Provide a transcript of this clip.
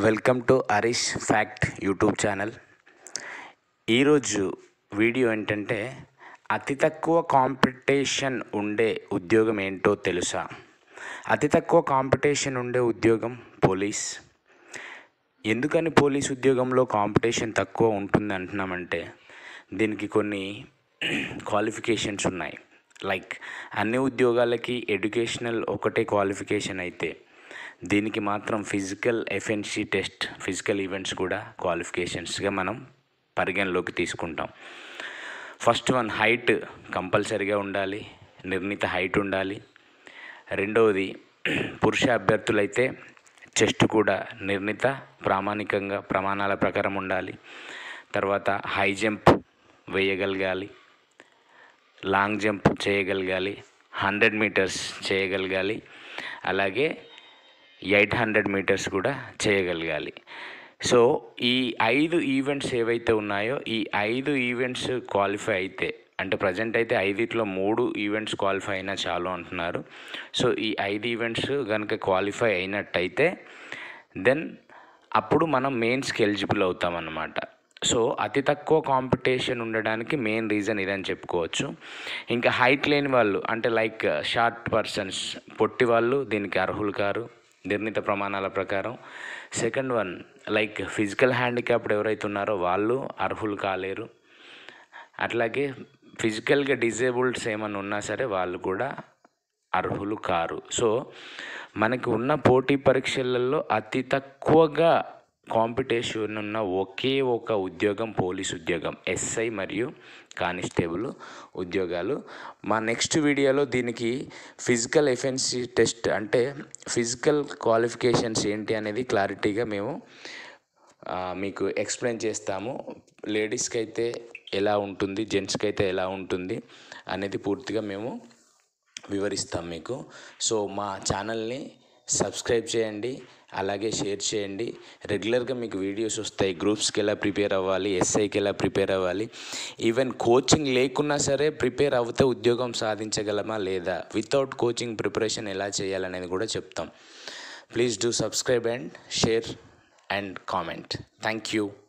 welcome to Harish fact YouTube channel ఈరోజు video ఏంటంటే అతి తక్కువ కాంపిటీషన్ ఉండే ఉద్యోగం ఏంటో తెలుసా అతి తక్కువ కాంపిటీషన్ ఉండే ఉద్యోగం పోలీస్ ఎందుకని పోలీస్ ఉద్యోగంలో కాంపిటీషన్ తక్కువ ఉంటుంది అంటున్నామంటే దీనికి కొన్ని క్వాలిఫికేషన్స్ ఉన్నాయి లైక్ అన్ని ఉద్యోగాలకి ఎడ్యుకేషనల్ ఒకటే క్వాలిఫికేషన్ అయితే దీనికి మాత్రం physical efficiency test physical events కూడా క్వాలిఫికేషన్స్గా మనం పరిగణలోకి తీసుకుంటాం ఫస్ట్ వన్ హైట్ కంపల్సరీగా ఉండాలి నిర్ణీత హైట్ ఉండాలి రెండవది పురుష అభ్యర్థులైతే చెస్ట్ కూడా నిర్ణీత ప్రామాణికంగా ప్రమాణాల ప్రకారం ఉండాలి తర్వాత హై జంప్ వేయగలగాలి లాంగ్ జంప్ చేయగలగాలి హండ్రెడ్ మీటర్స్ చేయగలగాలి అలాగే ఎయిట్ హండ్రెడ్ మీటర్స్ కూడా చేయగలగాలి సో ఈ ఐదు ఈవెంట్స్ ఏవైతే ఉన్నాయో ఈ ఐదు ఈవెంట్స్ క్వాలిఫై అయితే అంటే ప్రజెంట్ అయితే ఐదిట్లో మూడు ఈవెంట్స్ క్వాలిఫై అయినా చాలు అంటున్నారు సో ఈ ఐదు ఈవెంట్స్ కనుక క్వాలిఫై అయినట్టయితే దెన్ అప్పుడు మనం మెయిన్స్కి ఎలిజిబుల్ అవుతాం అన్నమాట సో అతి తక్కువ కాంపిటీషన్ ఉండడానికి మెయిన్ రీజన్ ఇదని చెప్పుకోవచ్చు ఇంకా హైట్ లేని వాళ్ళు అంటే లైక్ షార్ట్ పర్సన్స్ పొట్టి వాళ్ళు దీనికి అర్హులు కారు నిర్ణీత ప్రమాణాల ప్రకారం second one like physical handicapped ఎవరైతే ఉన్నారో వాళ్ళు అర్హులు కాలేరు అట్లాగే ఫిజికల్గా డిజేబుల్డ్స్ ఏమైనా ఉన్నా సరే వాళ్ళు కూడా అర్హులు కారు సో మనకి ఉన్న పోటీ పరీక్షలలో అతి తక్కువగా కాంపిటీషన్ ఉన్న ఒకే ఒక ఉద్యోగం పోలీస్ ఉద్యోగం ఎస్ఐ మరియు కానిస్టేబుల్ ఉద్యోగాలు మా నెక్స్ట్ వీడియోలో దీనికి ఫిజికల్ ఎఫెన్సీ టెస్ట్ అంటే ఫిజికల్ క్వాలిఫికేషన్స్ ఏంటి అనేది క్లారిటీగా మేము ఆ, మీకు ఎక్స్ప్లెయిన్ చేస్తాము లేడీస్కి అయితే ఎలా ఉంటుంది జెంట్స్కి అయితే ఎలా ఉంటుంది అనేది పూర్తిగా మేము వివరిస్తాం మీకు సో మా ఛానల్ని సబ్స్క్రైబ్ చేయండి అలాగే షేర్ చేయండి రెగ్యులర్గా మీకు వీడియోస్ వస్తాయి గ్రూప్స్కి ఎలా ప్రిపేర్ అవ్వాలి ఎస్ఐకి ఎలా ప్రిపేర్ అవ్వాలి ఈవెన్ కోచింగ్ లేకున్నా సరే ప్రిపేర్ అవుతే ఉద్యోగం సాధించగలమా లేదా వితౌట్ కోచింగ్ ప్రిపరేషన్ ఎలా చేయాలనేది కూడా చెప్తాం please do subscribe and share and comment thank you